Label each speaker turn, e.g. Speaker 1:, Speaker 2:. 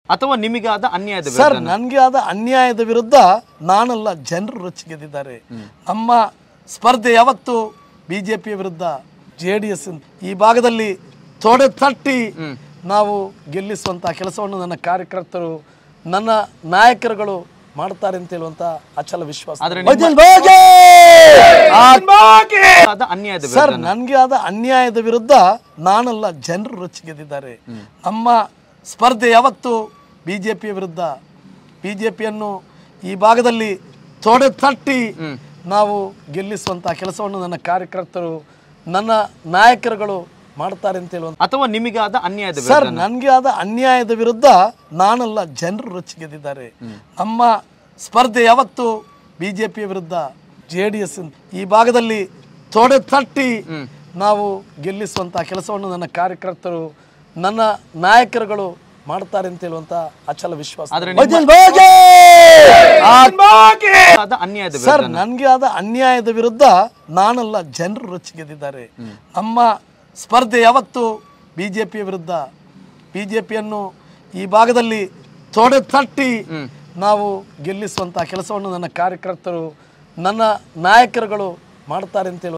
Speaker 1: ಅಥವಾ ನಿಮಗಾದ ಅನ್ಯಾಯದ
Speaker 2: ಸರ್
Speaker 1: ವಿರುದ್ಧನಾ?
Speaker 2: ನನಗೆ ಆದ ಅನ್ಯಾಯದ ವಿರುದ್ಧ ನಾನಲ್ಲ ಜನರು ರೊಚ್ಚಿಗೆದ್ದಿದ್ದಾರೆ ನಮ್ಮ ಸ್ಪರ್ಧೆ ಯಾವತ್ತು ಬಿಜೆಪಿಯ ವಿರುದ್ಧ ಜೆ ಡಿ ಎಸ್ ಈ ಭಾಗದಲ್ಲಿ ತೊಡೆ ತಟ್ಟಿ ನಾವು ಗೆಲ್ಲಿಸುವಂತ ಕೆಲಸವನ್ನು ನನ್ನ ಕಾರ್ಯಕರ್ತರು ನನ್ನ ನಾಯಕರುಗಳು ಮಾಡ್ತಾರೆ ಅಂತ ಹೇಳುವಂತ ಅಚಲ ವಿಶ್ವಾಸ
Speaker 1: ಆದ್ರೆ
Speaker 2: ಭಜನ್ ಭೋಜೆ! ಆ-
Speaker 1: ಆದ ಅನ್ಯಾಯದ
Speaker 2: ಸರ್
Speaker 1: ವಿರುದ್ಧನಾ?
Speaker 2: ನನಗೆ ಆದ ಅನ್ಯಾಯದ ವಿರುದ್ಧ ನಾನಲ್ಲ ಜನರು ರೊಚ್ಚಿಗೆದ್ದಿದ್ದಾರೆ ನಮ್ಮ ಸ್ಪರ್ಧೆ ಯಾವತ್ತು ಬಿಜೆಪಿಯ ವಿರುದ್ಧ ಬಿಜೆಪಿಯನ್ನು ಈ ಭಾಗದಲ್ಲಿ ತೊಡೆ ತಟ್ಟಿ ನಾವು ಗೆಲ್ಲಿಸುವಂತ ಕೆಲಸವನ್ನು ನನ್ನ ಕಾರ್ಯಕರ್ತರು ನನ್ನ ನಾಯಕರುಗಳು ಮಾಡ್ತಾರೆ ಅಂತ ಹೇಳುವಂತ
Speaker 1: ಅಥವಾ ನಿಮಗಾದ ಅನ್ಯಾಯದ
Speaker 2: ಸರ್
Speaker 1: ವಿರುದ್ಧನಾ?
Speaker 2: ನನಗೆ ಆದ ಅನ್ಯಾಯದ ವಿರುದ್ಧ ನಾನಲ್ಲ ಜನರು ರೊಚ್ಚಿಗೆದ್ದಿದ್ದಾರೆ ನಮ್ಮ ಸ್ಪರ್ಧೆ ಯಾವತ್ತು ಬಿಜೆಪಿಯ ವಿರುದ್ಧ ಜೆ ಡಿ ಎಸ್ ಈ ಭಾಗದಲ್ಲಿ ತೊಡೆ ತಟ್ಟಿ ನಾವು ಗೆಲ್ಲಿಸುವಂತ ಕೆಲಸವನ್ನು ನನ್ನ ಕಾರ್ಯಕರ್ತರು ನನ್ನ ನಾಯಕರುಗಳು ಮಾಡ್ತಾರೆ ಅಂತ ಹೇಳುವಂತ ಅಚಲ ವಿಶ್ವಾಸ
Speaker 1: ಆದ್ರೆ
Speaker 2: ಭಜನ್ ಭೋಜೆ! ಆ-
Speaker 1: ಆದ ಅನ್ಯಾಯದ
Speaker 2: ಸರ್
Speaker 1: ವಿರುದ್ಧನಾ?
Speaker 2: ನನಗೆ ಆದ ಅನ್ಯಾಯದ ವಿರುದ್ಧ ನಾನಲ್ಲ ಜನರು ರೊಚ್ಚಿಗೆದ್ದಿದ್ದಾರೆ ನಮ್ಮ ಸ್ಪರ್ಧೆ ಯಾವತ್ತು ಬಿಜೆಪಿಯ ವಿರುದ್ಧ ಬಿಜೆಪಿಯನ್ನು ಈ ಭಾಗದಲ್ಲಿ ತೊಡೆ ತಟ್ಟಿ ನಾವು ಗೆಲ್ಲಿಸುವಂತ ಕೆಲಸವನ್ನು ನನ್ನ ಕಾರ್ಯಕರ್ತರು ನನ್ನ ನಾಯಕರುಗಳು ಮಾಡ್ತಾರೆ ಅಂತ ಹೇಳುವ